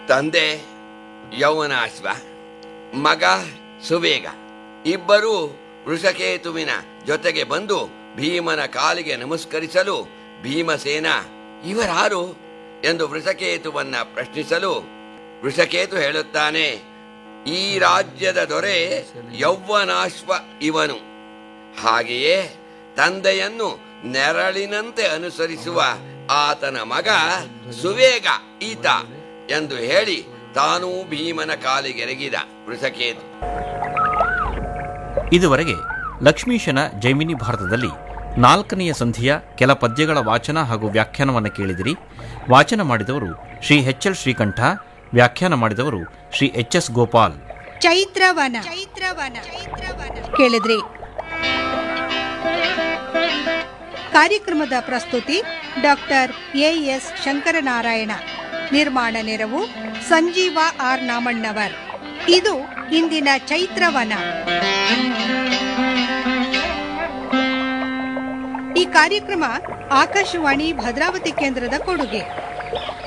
ತಂದೆ ಯೌವನಾಶ್ವ ಮಗ ಸುವೇಗ ಇಬ್ಬರೂ ವೃಷಕೇತುವಿನ ಜೊತೆಗೆ ಬಂದು ಭೀಮನ ಕಾಲಿಗೆ ನಮಸ್ಕರಿಸಲು ಭೀಮಸೇನ ಇವರಾರು ಎಂದು ವೃಷಕೇತುವನ್ನ ಪ್ರಶ್ನಿಸಲು ವೃಷಕೇತು ಹೇಳುತ್ತಾನೆ ಈ ರಾಜ್ಯದ ದೊರೆ ಯೌವನಾಶ್ವ ಇವನು ಹಾಗೆಯೇ ತಂದೆಯನ್ನು ನೆರಳಿನಂತೆ ಅನುಸರಿಸುವ ಆತನ ಮಗ ಸುವೇಗ ಈತ ಎಂದು ಹೇಳಿ ತಾನೂ ಭೀಮನ ಕಾಲಿಗೆರಗಿದ ವೃಷಕೇತು ಇದುವರೆಗೆ ಲಕ್ಷ್ಮೀಶನ ಜೈಮಿನಿ ಭಾರತದಲ್ಲಿ ನಾಲ್ಕನೆಯ ಸಂಧಿಯ ಕೆಲ ಪದ್ಯಗಳ ವಾಚನ ಹಾಗೂ ವ್ಯಾಖ್ಯಾನವನ್ನು ಕೇಳಿದಿರಿ ವಾಚನ ಮಾಡಿದವರು ಶ್ರೀ ಎಚ್ ಎಲ್ ಶ್ರೀಕಂಠ ವ್ಯಾಖ್ಯಾನ ಮಾಡಿದವರು ಶ್ರೀ ಎಚ್ ಎಸ್ ಗೋಪಾಲ್ ಚೈತ್ರವನ ಚೈತ್ರವನ ಕೇಳಿದ್ರಿ ಕಾರ್ಯಕ್ರಮದ ಪ್ರಸ್ತುತಿ ಡಾಕ್ಟರ್ ಎ ಎಸ್ ಶಂಕರನಾರಾಯಣ ನಿರ್ಮಾಣ ನೆರವು ಸಂಜೀವ ಆರ್ ನಾಮಣ್ಣವರ್ ಇದು ಇಂದಿನ ಚೈತ್ರವನ ಈ ಕಾರ್ಯಕ್ರಮ ಆಕಾಶವಾಣಿ ಭದ್ರಾವತಿ ಕೇಂದ್ರದ ಕೊಡುಗೆ